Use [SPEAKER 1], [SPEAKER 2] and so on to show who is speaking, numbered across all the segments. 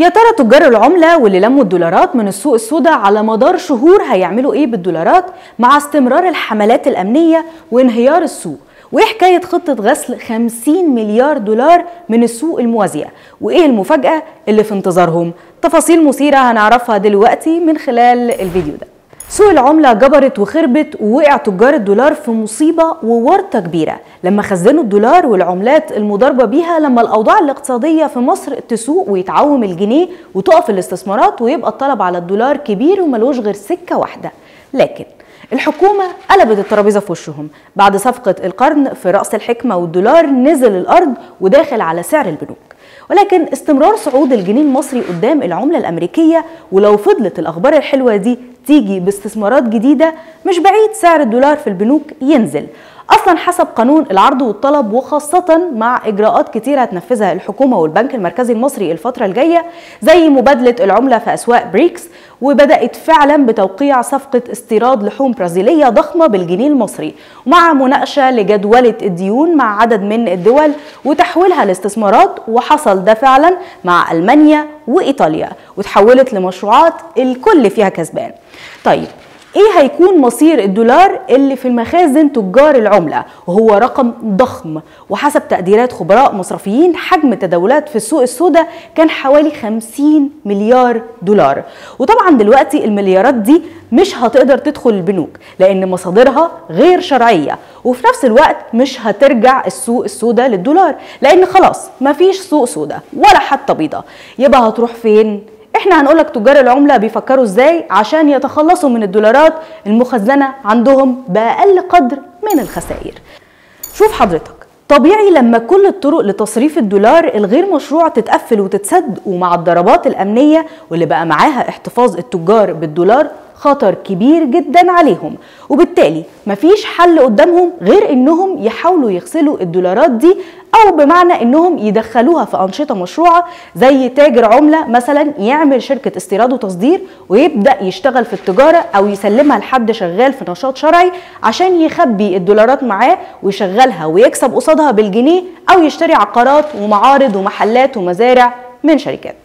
[SPEAKER 1] يا ترى تجار العملة واللي لموا الدولارات من السوق السوداء على مدار شهور هيعملوا ايه بالدولارات مع استمرار الحملات الأمنية وانهيار السوق وايه حكاية خطة غسل 50 مليار دولار من السوق الموازية وايه المفاجأة اللي في انتظارهم تفاصيل مثيرة هنعرفها دلوقتي من خلال الفيديو ده سوق العملة جبرت وخربت ووقع تجار الدولار في مصيبة وورطة كبيرة لما خزنوا الدولار والعملات المضاربة بيها لما الأوضاع الاقتصادية في مصر تسوق ويتعوم الجنيه وتقف الاستثمارات ويبقى الطلب على الدولار كبير وملوش غير سكة واحدة لكن الحكومة قلبت الترابيزة في وشهم بعد صفقة القرن في رأس الحكمة والدولار نزل الأرض وداخل على سعر البنوك ولكن استمرار صعود الجنيه المصري قدام العملة الأمريكية ولو فضلت الأخبار الحلوة دي تيجي باستثمارات جديدة مش بعيد سعر الدولار في البنوك ينزل اصلا حسب قانون العرض والطلب وخاصه مع اجراءات كتيره هتنفذها الحكومه والبنك المركزي المصري الفتره الجايه زي مبادله العمله في اسواق بريكس وبدات فعلا بتوقيع صفقه استيراد لحوم برازيليه ضخمه بالجنيه المصري ومع مناقشه لجدوله الديون مع عدد من الدول وتحويلها لاستثمارات وحصل ده فعلا مع المانيا وايطاليا وتحولت لمشروعات الكل فيها كسبان طيب ايه هيكون مصير الدولار اللي في المخازن تجار العمله وهو رقم ضخم وحسب تقديرات خبراء مصرفيين حجم التداولات في السوق السوداء كان حوالي 50 مليار دولار وطبعا دلوقتي المليارات دي مش هتقدر تدخل البنوك لان مصادرها غير شرعيه وفي نفس الوقت مش هترجع السوق السوداء للدولار لان خلاص مفيش سوق سوداء ولا حتى بيضه يبقى هتروح فين احنا هنقولك تجار العملة بيفكروا ازاي عشان يتخلصوا من الدولارات المخزنة عندهم بأقل قدر من الخسائر شوف حضرتك طبيعي لما كل الطرق لتصريف الدولار الغير مشروع تتقفل وتتسد ومع الضربات الأمنية واللي بقى معاها احتفاظ التجار بالدولار خطر كبير جدا عليهم وبالتالي مفيش حل قدامهم غير انهم يحاولوا يغسلوا الدولارات دي او بمعنى انهم يدخلوها في انشطه مشروعه زي تاجر عمله مثلا يعمل شركه استيراد وتصدير ويبدا يشتغل في التجاره او يسلمها لحد شغال في نشاط شرعي عشان يخبي الدولارات معاه ويشغلها ويكسب قصادها بالجنيه او يشتري عقارات ومعارض ومحلات ومزارع من شركات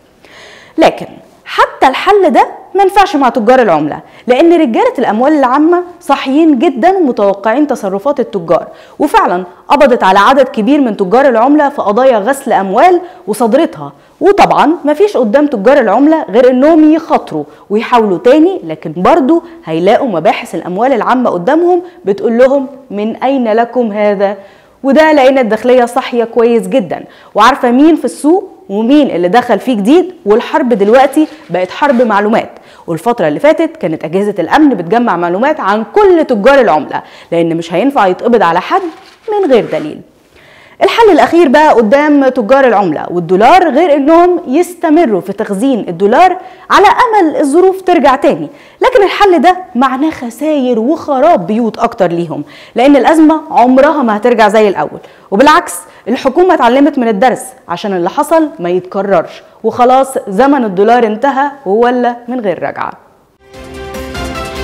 [SPEAKER 1] لكن حتى الحل ده ما ينفعش مع تجار العملة لأن رجالة الأموال العامة صاحيين جدا ومتوقعين تصرفات التجار وفعلا قبضت على عدد كبير من تجار العملة في قضايا غسل أموال وصدرتها وطبعا مفيش قدام تجار العملة غير انهم يخاطروا ويحاولوا تاني لكن برضو هيلاقوا مباحث الأموال العامة قدامهم بتقول لهم من أين لكم هذا وده لأن الداخلية صاحية كويس جدا وعارفة مين في السوق ومين اللي دخل فيه جديد والحرب دلوقتي بقت حرب معلومات والفترة اللي فاتت كانت أجهزة الأمن بتجمع معلومات عن كل تجار العملة لأن مش هينفع يتقبض على حد من غير دليل الحل الأخير بقى قدام تجار العملة والدولار غير إنهم يستمروا في تخزين الدولار على أمل الظروف ترجع تاني لكن الحل ده معناه خساير وخراب بيوت أكتر ليهم لأن الأزمة عمرها ما هترجع زي الأول وبالعكس الحكومة اتعلمت من الدرس عشان اللي حصل ما يتكررش وخلاص زمن الدولار انتهى وولا من غير رجعة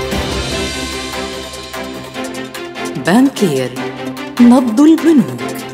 [SPEAKER 2] بانكير نبض البنوك